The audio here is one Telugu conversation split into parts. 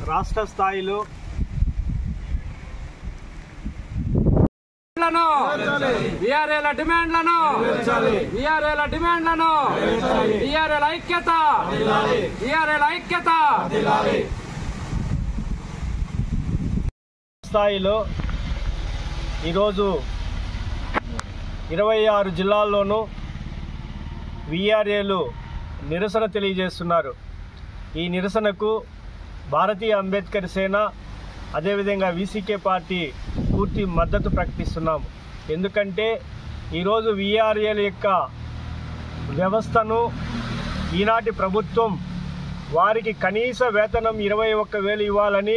రాష్ట్ర స్థాయిలో విఆర్ఏల డిమాండ్లను విఆర్ఏల డిమాండ్లను విఆర్ఏల ఐక్యత విఆర్ఏల ఐక్యత స్థాయిలో ఈరోజు ఇరవై ఆరు జిల్లాల్లోనూ విఆర్ఏలు నిరసన తెలియజేస్తున్నారు ఈ నిరసనకు భారతీయ అంబేద్కర్ సేన అదేవిధంగా వీసీకే పార్టీ పూర్తి మద్దతు ప్రకటిస్తున్నాము ఎందుకంటే ఈరోజు విఆర్ఏల యొక్క వ్యవస్థను ఈనాటి ప్రభుత్వం వారికి కనీస వేతనం ఇరవై ఒక్క వేలు ఇవ్వాలని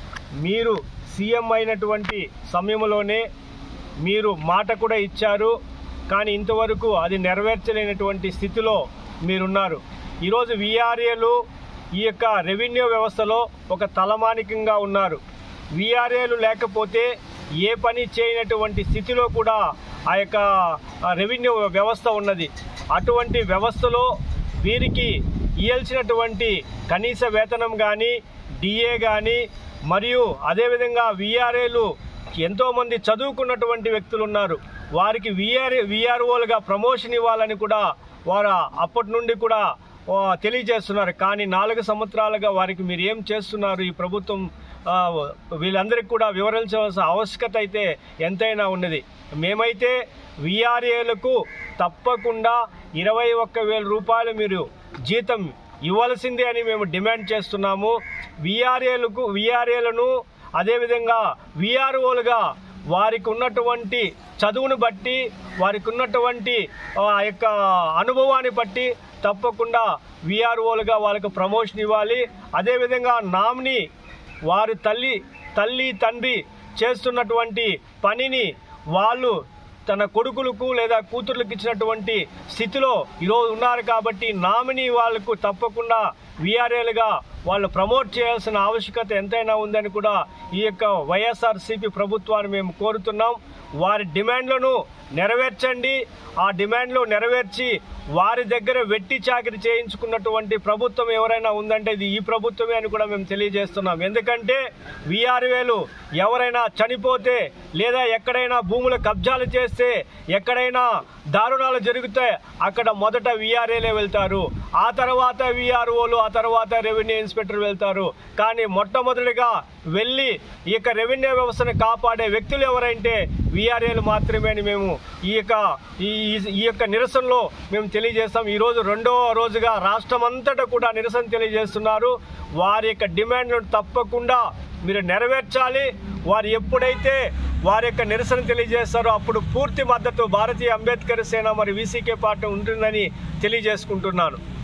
మీరు సీఎం అయినటువంటి సమయంలోనే మీరు మాట కూడా ఇచ్చారు కానీ ఇంతవరకు అది నెరవేర్చలేనటువంటి స్థితిలో మీరున్నారు ఈరోజు విఆర్ఏలు ఈ యొక్క రెవెన్యూ వ్యవస్థలో ఒక తలమానికంగా ఉన్నారు విఆర్ఏలు లేకపోతే ఏ పని చేయనటువంటి స్థితిలో కూడా ఆ యొక్క ఆ, రెవెన్యూ వ్యవస్థ ఉన్నది అటువంటి వ్యవస్థలో వీరికి ఇయ్యాల్సినటువంటి కనీస వేతనం కానీ డిఏ కానీ మరియు అదేవిధంగా విఆర్ఏలు ఎంతోమంది చదువుకున్నటువంటి వ్యక్తులు ఉన్నారు వారికి విఆర్ విఆర్ఓలుగా ప్రమోషన్ ఇవ్వాలని కూడా వారు అప్పటి నుండి కూడా ఆ, తెలియజేస్తున్నారు కానీ నాలుగు సంవత్సరాలుగా వారికి మీరు ఏం చేస్తున్నారు ఈ ప్రభుత్వం ఆ, వీళ్ళందరికీ కూడా వివరించవలసిన ఆవశ్యకత అయితే ఎంతైనా ఉన్నది మేమైతే విఆర్ఏలకు తప్పకుండా ఇరవై ఒక్క వేల రూపాయలు మీరు జీతం ఇవ్వాల్సిందే అని మేము డిమాండ్ చేస్తున్నాము విఆర్ఏలకు విఆర్ఏలను అదేవిధంగా విఆర్ఓలుగా వారికి ఉన్నటువంటి చదువును బట్టి వారికి ఉన్నటువంటి ఆ యొక్క అనుభవాన్ని బట్టి తప్పకుండా విఆర్ఓలుగా వాళ్ళకు ప్రమోషన్ ఇవ్వాలి అదేవిధంగా నామినీ వారి తల్లి తల్లి తండ్రి చేస్తున్నటువంటి పనిని వాళ్ళు తన కొడుకులకు లేదా కూతుర్లకు ఇచ్చినటువంటి స్థితిలో ఈరోజు ఉన్నారు కాబట్టి నామినీ వాళ్లకు తప్పకుండా విఆర్ఏలుగా వాళ్ళు ప్రమోట్ చేయాల్సిన ఆవశ్యకత ఎంతైనా ఉందని కూడా ఈ యొక్క వైఎస్ఆర్సీపీ ప్రభుత్వాన్ని మేము కోరుతున్నాం వారి డిమాండ్లను నెరవేర్చండి ఆ డిమాండ్లు నెరవేర్చి వారి దగ్గర వెట్టి చాకిరి చేయించుకున్నటువంటి ప్రభుత్వం ఎవరైనా ఉందంటే ఇది ఈ ప్రభుత్వమే అని కూడా మేము తెలియజేస్తున్నాం ఎందుకంటే విఆర్ఏలు ఎవరైనా చనిపోతే లేదా ఎక్కడైనా భూముల కబ్జాలు చేస్తే ఎక్కడైనా దారుణాలు జరిగితే అక్కడ మొదట విఆర్ఏలే వెళ్తారు ఆ తర్వాత విఆర్ఓలు ఆ తర్వాత రెవెన్యూ ఇన్స్పెక్టర్ వెళ్తారు కానీ మొట్టమొదటిగా వెళ్ళి ఈ యొక్క రెవెన్యూ వ్యవస్థను కాపాడే వ్యక్తులు ఎవరంటే విఆర్ఏలు మాత్రమే అని మేము ఈ యొక్క ఈ ఈ- ఈ యొక్క నిరసనలో మేము తెలియజేస్తాం ఈరోజు రెండవ రోజుగా రాష్ట్రం అంతటా కూడా నిరసన తెలియజేస్తున్నారు వారి యొక్క డిమాండ్లను తప్పకుండా మీరు నెరవేర్చాలి వారు ఎప్పుడైతే వారి యొక్క నిరసన తెలియజేస్తారో అప్పుడు పూర్తి మద్దతు భారతీయ అంబేద్కర్ సేన మరి వీసీకే పార్టీ ఉంటుందని తెలియజేసుకుంటున్నాను